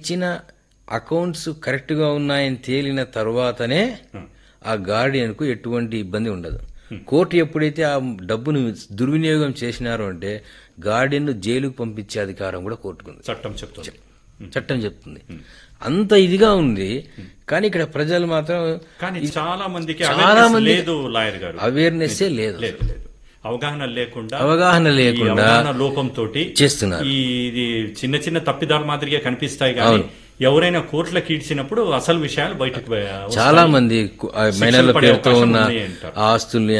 ఇచ్చిన accounts correct గా ఉన్నాయని తేలిన తర్వాతనే ఆ గార్డియన్ కు ఎటువంటి ఇబ్బంది ఉండదు కోర్టు ఎప్పుడైతే ఆ డబ్బును దుర్వినియోగం చేసినారో అంటే గార్డియన్ జైలుకు పంపించే అధికారం కూడా కోర్టుకుంది చట్టం చెప్తుంది చట్టం చెప్తుంది అంత ఇదిగా ఉంది కానీ ఇక్కడ ప్రజలు మాత్రం కానీ చాలా మందికి చాలా awareness మంది- లేదు లాయర్ గారు అవేర్నెస్ లేదు లేదు లేదు అవగాహన లేకుండా అవగాహన ఈ లేకుండా అవగాహన లోపంతో చేస్తున్నారు ఈ ఇది చిన్న చిన్న తప్పిదాల మాదిరిగా కనిపిస్తాయి కానీ ఎవరైనా కోర్టులకు ఈడ్చినప్పుడు అసలు విషయాలు బయటకు వస్తాయి. చాలా మంది కు- ఆ మైనర్ల పడే పేరుతో అవకాశం ఉన్న ఉంది అంటారు. ఆస్తుల్ని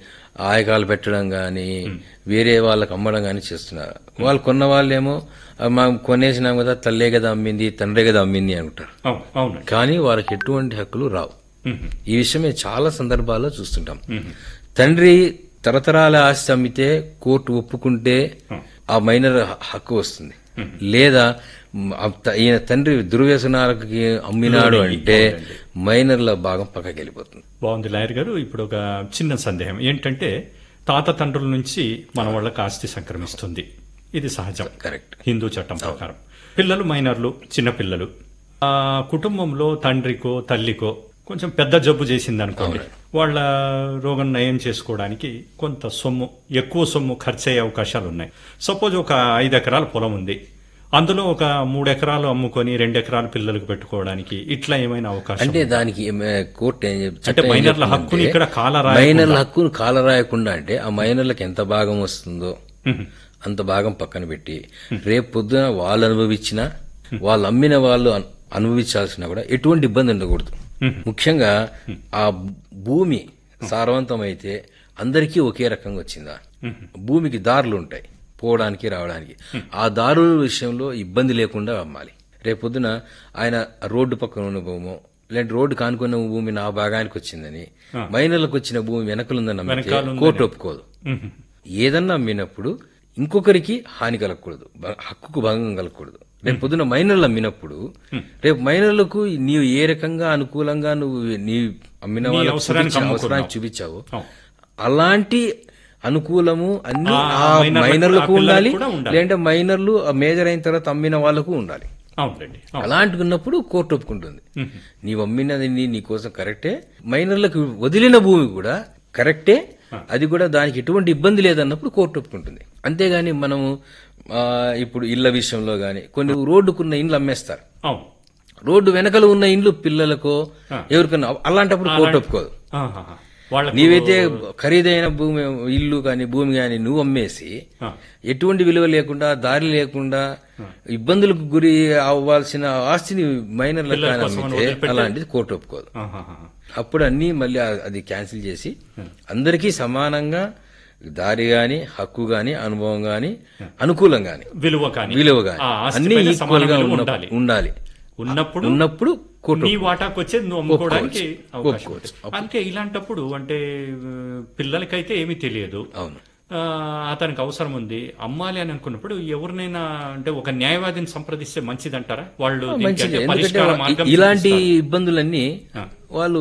ఆయకాలు పెట్టడం గాని వేరే వాళ్ళకి అమ్మడం గాని చేస్తున్నారు వాళ్ళు కొన్న వాళ్ళేమో "ఆ, మనం కొనేసినాం కదా తల్లే కదా అమ్మింది తండ్రే కదా అమ్మింది అంటారు అవును అవునండి కానీ వాళ్ళకి ఎటువంటి హక్కులు రావు మ్మ్. ఈ విషయం మేము చాలా సందర్భాల్లో చూస్తుంటాం తండ్రి తరతరాల ఆస్తి అమ్మితే కోర్టు ఒప్పుకుంటే ఆ మైనర్ హ- హక్కు వస్తుంది లేదా మ్, ఆ త- ఈయన తండ్రి దుర్వ్యసనాలకి అమ్మినాడు అంటే మైనర్ల భాగం పక్కకి వెళ్ళిపోతుంది బాగుంది లాయర్ గారు ఇప్పుడు ఒక చిన్న సందేహం ఏంటంటే తాత తండ్రుల నుంచి మన వాళ్ళకి ఆస్తి సంక్రమిస్తుంది ఇది సహజం కరెక్ట్ హిందూ చట్టం ప్రకారం పిల్లలు మైనర్లు చిన్న పిల్లలు ఆ కుటుంబంలో తండ్రికో తల్లికో కొంచెం పెద్ద జబ్బు చేసింది అనుకోండి వాళ్ళ రోగం నయం చేసుకోవడానికి కొంత సొమ్ము ఎక్కువ సొమ్ము ఖర్చు అయ్యే అవకాశాలు ఉన్నాయి సపోజ్ ఒక ఐదు ఎకరాల పొలం ఉంది అందులో ఒక మూడు ఎకరాలు అమ్ముకొని రెండు ఎకరాలు పిల్లలకు పెట్టుకోవడానికి ఇట్లా ఏమైనా అవకాశం అంటే దానికి ఏమ- కోర్టు ఏం చెప్- అంటే చట్టం ఏం మైనర్ల చెప్తుందంటే, హక్కుని ఇక్కడ కాలరాయకుండా- మైనర్ల హక్కును కాలరాయకుండా అంటే ఆ మైనర్లకు ఎంత భాగం వస్తుందో మ్మ్. అంత భాగం పక్కన పెట్టి రేపు పొద్దున వాళ్ళు అనుభవించినా వాళ్ళు అమ్మిన వాళ్ళు అను- అనుభవించాల్సినా కూడా ఎటువంటి ఇబ్బంది ఉండకూడదు ముఖ్యంగా ఆ భూమి సారవంతమైతే అందరికీ ఒకే రకంగా వచ్చిందా భూమికి దారులు ఉంటాయి పోవడానికి రావడానికి ఆ దారుల విషయంలో ఇబ్బంది లేకుండా అమ్మాలి రేపు పొద్దున ఆయన రోడ్డు పక్కన ఉన్న భూమో లేదంటే రోడ్డు కానుకున్న భూమి నా భాగానికి వచ్చిందని మైనర్లకు వచ్చిన భూమి వెనకలుందని నమ్మితే వెనకాలుందని. కోర్టు ఒప్పుకోదు మ్మ్. ఏదన్నా అమ్మినప్పుడు ఇంకొకరికి హాని కలగకూడదు బ- హక్కుకు భంగం కలగకూడదు రేపు పొద్దున మైనర్లు అమ్మినప్పుడు రేపు మైనర్లకు నీవు ఏ రకంగా అనుకూలంగా నువ్వు నీ అమ్మిన నీ వాళ్ళకు అవసరానికి చూపించా- అమ్ముకున్నావు. అవసరానికి చూపించావు అవును. అలాంటి అనుకూలము అన్ని ఆ ఆ మైనర్లకు- మైనర్లకు ఆ పిల్లలకు ఉండాలి కూడా ఉండాలి. లేదంటే మైనర్లు ఆ మేజర్ అయిన తర్వాత అమ్మిన వాళ్ళకు ఉండాలి అవునండి అవును. అలాంటివి ఉన్నప్పుడు కోర్టు ఒప్పుకుంటుంది నీవు అమ్మినది నీ నీకోసం కరెక్టే మైనర్లకు వదిలిన భూమి కూడా కరెక్టే అది కూడా దానికి ఎటువంటి ఇబ్బంది లేదన్నప్పుడు కోర్టు ఒప్పుకుంటుంది అంతేగాని మనము ఆ, ఇప్పుడు ఇళ్ల విషయంలో గాని కొన్ని రోడ్డుకున్న ఇండ్లు అమ్మేస్తారు అవును రోడ్డు వెనకలు ఉన్న ఇండ్లు పిల్లలకో ఎవరికన్నా అలాంటప్పుడు కోర్టు ఒప్పుకోదు ఆహాహా. వాళ్ళకు నీవైతే ఖరీదైన భూమి ఇల్లు కానీ భూమి కానీ నువ్వు అమ్మేసి ఆ. ఎటువంటి విలువ లేకుండా దారి లేకుండా ఇబ్బందులకు గురి అవ్వాల్సిన ఆస్తిని మైనర్లకు పిల్లల కానీ కోసం అమ్మితే వదిలిపెట్టి- అలాంటిది కోర్టు ఒప్పుకోదు ఆహాహా. అప్పుడు అన్ని మళ్ళీ ఆ- అది క్యాన్సిల్ చేసి అందరికీ సమానంగా దారి గాని హక్కు గాని అనుభవం గాని అనుకూలం గాని విలువ కానీ విలువ గాని ఆ ఆస్తి అన్ని పైన ఈక్వల్ సమాన గా విలువ ఉన్న- ఉండాలి ఉండాలి ఉన్నప్పుడు ఉన్నప్పుడు కోర్టు నీ వాటాకు వచ్చేది నువ్వు అమ్ముకోవడానికి ఒప్పుకోవచ్చు. అవకాశం ఒప్పుకోవచ్చు. ఉంది. అంటే ఇలాంటప్పుడు అంటే ఆ, పిల్లలకైతే ఏమీ తెలియదు అవును ఆ, అతనికి అవసరం ఉంది అమ్మాలి అని అనుకున్నప్పుడు ఎవరినైనా అంటే ఒక న్యాయవాదిని సంప్రదిస్తే మంచిదంటారా వాళ్ళు దీనికి మంచిది అంటే ఎందుకంటే పరిష్కార మార్గం ఇలాంటి చూపిస్తారు. ఇబ్బందులన్నీ వాళ్ళు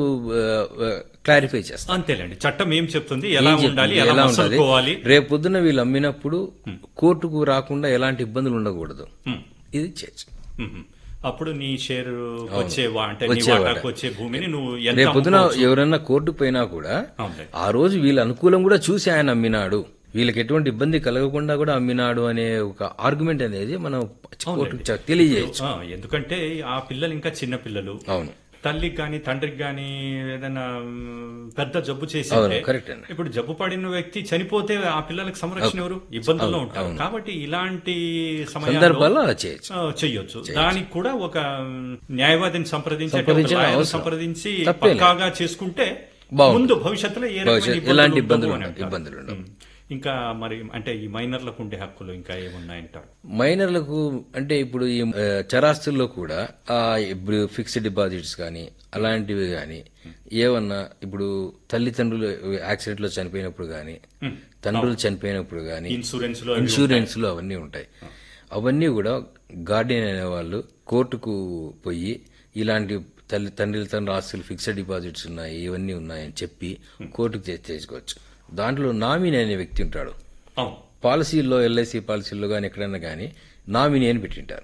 క్లారిఫై చేస్తారు అంతేలేండి చట్టం ఏం చెప్తుంది ఎలా ఏం ఉండాలి చెప్తుంది? ఎలా ఎలా ఉండాలి మసలుకోవాలి రేపు పొద్దున్న వీళ్ళు అమ్మినప్పుడు కోర్టుకు రాకుండా ఎలాంటి ఇబ్బందులు ఉండకూడదు ఉమ్. ఇది చర్చ ఉమ్. అప్పుడు నీ షేర్ వచ్చే వా- అంటే నీ వచ్చే వాటాకు వచ్చే భూమిని నువ్వు ఎంత రేపు పొద్దున అమ్ముకోవచ్చు? ఎవరైనా కోర్టుకు పోయినా కూడా అవునులే. ఆ రోజు వీళ్ళ అనుకూలం కూడా చూసి ఆయన అమ్మినాడు వీళ్ళకి ఎటువంటి ఇబ్బంది కలగకుండా కూడా అమ్మినాడు అనే ఒక ఆర్గ్యుమెంట్ అనేది మనం కోర్టుకు చ- తెలియజేయచ్చు ఆ, ఎందుకంటే ఆ పిల్లలు ఇంకా చిన్న పిల్లలు అవును తల్లికి గాని తండ్రికి గాని ఏదైనా మ్, పెద్ద జబ్బు చేసి అవును కరెక్ట్ అండి ఇప్పుడు జబ్బు పడిన వ్యక్తి చనిపోతే ఆ పిల్లలకు సంరక్షణ ఎవరు ఇబ్బందుల్లో ఉంటారు కాబట్టి ఇలాంటి సమయాల్లో సందర్భాల్లో అలా చేయొచ్చు ఆ, చెయ్యొచ్చు దానికి కూడా ఒక మ్, న్యాయవాదిని సంప్రదించి అంటే ఒక సంప్రదించిన లాయర్ని అవసరం. సంప్రదించి తప్పేం లేదు. పక్కాగా చేసుకుంటే బాగుంటుంది. ముందు భవిష్యత్తులో ఏ రకమైన భవిష్యత్తు- ఇబ్బందులు ఎలాంటి ఉండవు ఇబ్బందులు అని ఉండవు, అంటారు. ఇబ్బందులు ఉండవు. మ్. ఇంకా మరి అంటే ఈ మైనర్లకు ఉండే హక్కులు ఇంకా ఏమున్నాయంటారు మైనర్లకు అంటే ఇప్పుడు ఈ ఆ, చరాస్తుల్లో కూడా ఆ ఇప్పుడు ఫిక్స్డ్ డిపాజిట్స్ కానీ అలాంటివి కానీ ఏమన్నా ఇప్పుడు తల్లిదండ్రులు యాక్సిడెంట్ లో చనిపోయినప్పుడు కానీ తండ్రులు చనిపోయినప్పుడు కానీ ఇన్సూరెన్స్ లో ఇన్సూరెన్స్ లో అవన్నీ ఉంటాయి అవన్నీ కూడా గార్డియన్ అనే వాళ్ళు కోర్టుకు పోయి ఇలాంటి తల్లి తండ్రి తండ్రి ఆస్తులు ఫిక్స్డ్ డిపాజిట్స్ ఉన్నాయి ఇవన్నీ ఉన్నాయని చెప్పి కోర్టుకు తె- తెచ్చుకోవచ్చు దాంట్లో నామినీ అనే వ్యక్తి ఉంటాడు అవును పాలసీల్లో ఎల్ఐసి పాలసీల్లో కానీ ఎక్కడైనా కానీ నామినీ అని పెట్టింటారు